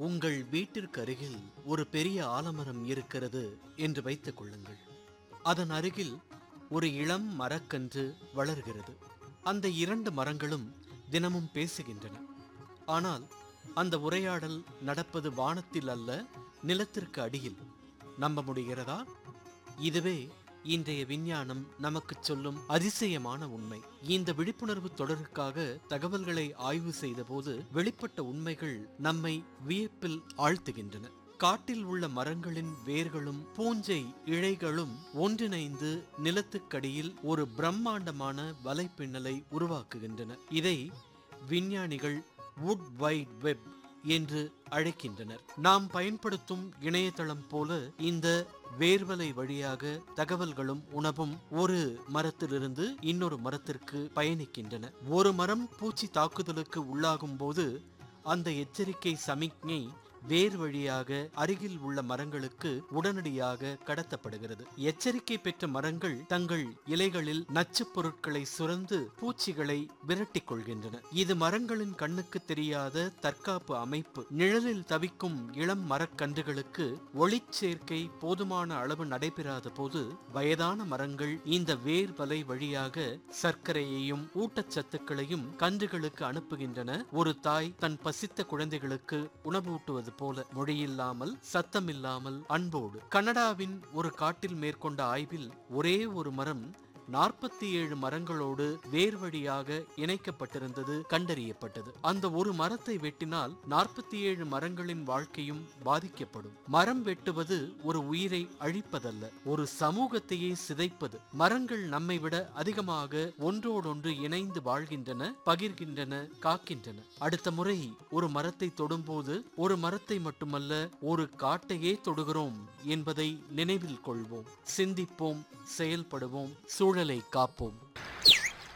உங்கள் வீட்டிற்கு அருகில் ஒரு பெரிய ஆலமரம் இருக்கிறது என்று வைத்துக் கொள்ளுங்கள் அதன் அருகில் ஒரு இளம் மரக்கன்று வளர்கிறது அந்த இரண்டு மரங்களும் தினமும் பேசுகின்றன ஆனால் அந்த உரையாடல் நடப்பது வானத்தில் அல்ல நிலத்திற்கு அடியில் நம்ப முடிகிறதா இதுவே இன்றைய விஞ்ஞானம் நமக்குச் சொல்லும் அதிசயமான உண்மை இந்த விழிப்புணர்வு தொடருக்காக தகவல்களை ஆய்வு செய்தபோது வெளிப்பட்ட உண்மைகள் நம்மை வியப்பில் ஆழ்த்துகின்றன காட்டில் உள்ள மரங்களின் வேர்களும் பூஞ்சை இழைகளும் ஒன்றிணைந்து நிலத்துக்கடியில் ஒரு பிரம்மாண்டமான வலைப்பின்னலை உருவாக்குகின்றன இதை விஞ்ஞானிகள் வுட் வைட் வெப் என்று அழைக்கின்றனர் நாம் பயன்படுத்தும் இணையதளம் போல இந்த வேர்வலை வழியாக தகவல்களும் உணவும் ஒரு மரத்திலிருந்து இன்னொரு மரத்திற்கு பயணிக்கின்றன ஒரு மரம் பூச்சி தாக்குதலுக்கு உள்ளாகும் போது அந்த எச்சரிக்கை சமிக்ஞை வேர் வழியாக அருகில் உள்ள மரங்களுக்கு உடனடியாக கடத்தப்படுகிறது எச்சரிக்கை பெற்ற மரங்கள் தங்கள் இலைகளில் நச்சுப் பொருட்களை சுரந்து பூச்சிகளை விரட்டிக் கொள்கின்றன இது மரங்களின் கண்ணுக்கு தெரியாத தற்காப்பு அமைப்பு நிழலில் தவிக்கும் இளம் மரக்கன்றுகளுக்கு ஒளிச்சேர்க்கை போதுமான அளவு நடைபெறாத போது வயதான மரங்கள் இந்த வேர் வலை வழியாக சர்க்கரையையும் ஊட்டச்சத்துக்களையும் கன்றுகளுக்கு அனுப்புகின்றன ஒரு தாய் தன் பசித்த குழந்தைகளுக்கு உணவூட்டுவது போல மொழியில்லாமல் சத்தமில்லாமல் அன்போடு கனடாவின் ஒரு காட்டில் மேற்கொண்ட ஆய்வில் ஒரே ஒரு மரம் நாற்பத்தி ஏழு மரங்களோடு வேர் வழியாக இணைக்கப்பட்டிருந்தது கண்டறியப்பட்டது அந்த ஒரு மரத்தை வெட்டினால் நாற்பத்தி ஏழு மரங்களின் வாழ்க்கையும் பாதிக்கப்படும் மரம் வெட்டுவது ஒரு உயிரை அழிப்பதல்ல ஒரு சமூகத்தையே சிதைப்பது மரங்கள் நம்மை விட அதிகமாக ஒன்றோடொன்று இணைந்து வாழ்கின்றன பகிர்கின்றன காக்கின்றன அடுத்த முறை ஒரு மரத்தை தொடும்போது ஒரு மரத்தை மட்டுமல்ல ஒரு காட்டையே தொடுகிறோம் என்பதை நினைவில் கொள்வோம் சிந்திப்போம் செயல்படுவோம் சூழலை காப்போம்